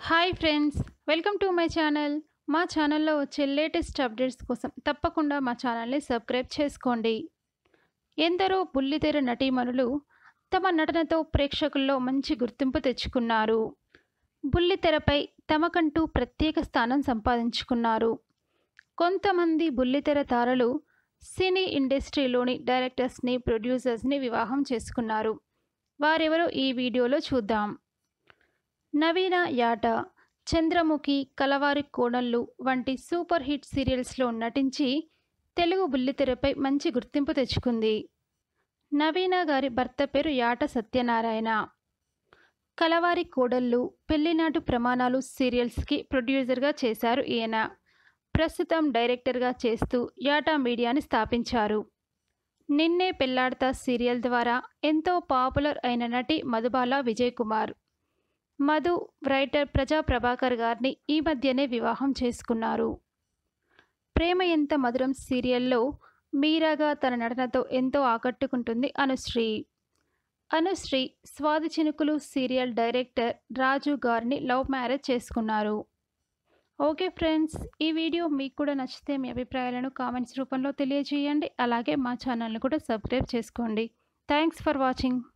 hi friends welcome to my channel మా ఛానల్లో వచ్చే లేటెస్ట్ అప్డేట్స్ కోసం తప్పకుండా మా ఛానల్ని సబ్స్క్రైబ్ చేసుకోండి ఎందరో బుల్లితెర నటీమణులు తమ నటనతో ప్రేక్షకుల్లో మంచి గుర్తింపు తెచ్చుకున్నారు బుల్లితెరపై తమకంటూ ప్రత్యేక స్థానం సంపాదించుకున్నారు కొంతమంది బుల్లితెర తారలు సినీ ఇండస్ట్రీలోని డైరెక్టర్స్ని ప్రొడ్యూసర్స్ని వివాహం చేసుకున్నారు వారెవరో ఈ వీడియోలో చూద్దాం నవీన యాట చంద్రముఖి కలవారి కోడళ్ళు వంటి సూపర్ హిట్ సీరియల్స్లో నటించి తెలుగు బుల్లితెరపై మంచి గుర్తింపు తెచ్చుకుంది నవీన గారి భర్త పేరు యాట సత్యనారాయణ కలవారి కోడళ్ళు పెళ్లినాటు ప్రమాణాలు సీరియల్స్కి ప్రొడ్యూసర్గా చేశారు ఈయన ప్రస్తుతం డైరెక్టర్గా చేస్తూ యాటా మీడియాని స్థాపించారు నిన్నే పెళ్లాడతా సీరియల్ ద్వారా ఎంతో పాపులర్ అయిన నటి మధుబాల విజయ్ కుమార్ మధు రైటర్ ప్రజా ప్రభాకర్ గారిని ఈ మధ్యనే వివాహం చేసుకున్నారు ప్రేమ ఎంత మధురం సీరియల్లో మీరాగా తన నటనతో ఎంతో ఆకట్టుకుంటుంది అనుశ్రీ అనుశ్రీ స్వాతి చినుకులు సీరియల్ డైరెక్టర్ రాజు గారిని లవ్ మ్యారేజ్ చేసుకున్నారు ఓకే ఫ్రెండ్స్ ఈ వీడియో మీకు కూడా నచ్చితే మీ అభిప్రాయాలను కామెంట్స్ రూపంలో తెలియజేయండి అలాగే మా ఛానల్ని కూడా సబ్స్క్రైబ్ చేసుకోండి థ్యాంక్స్ ఫర్ వాచింగ్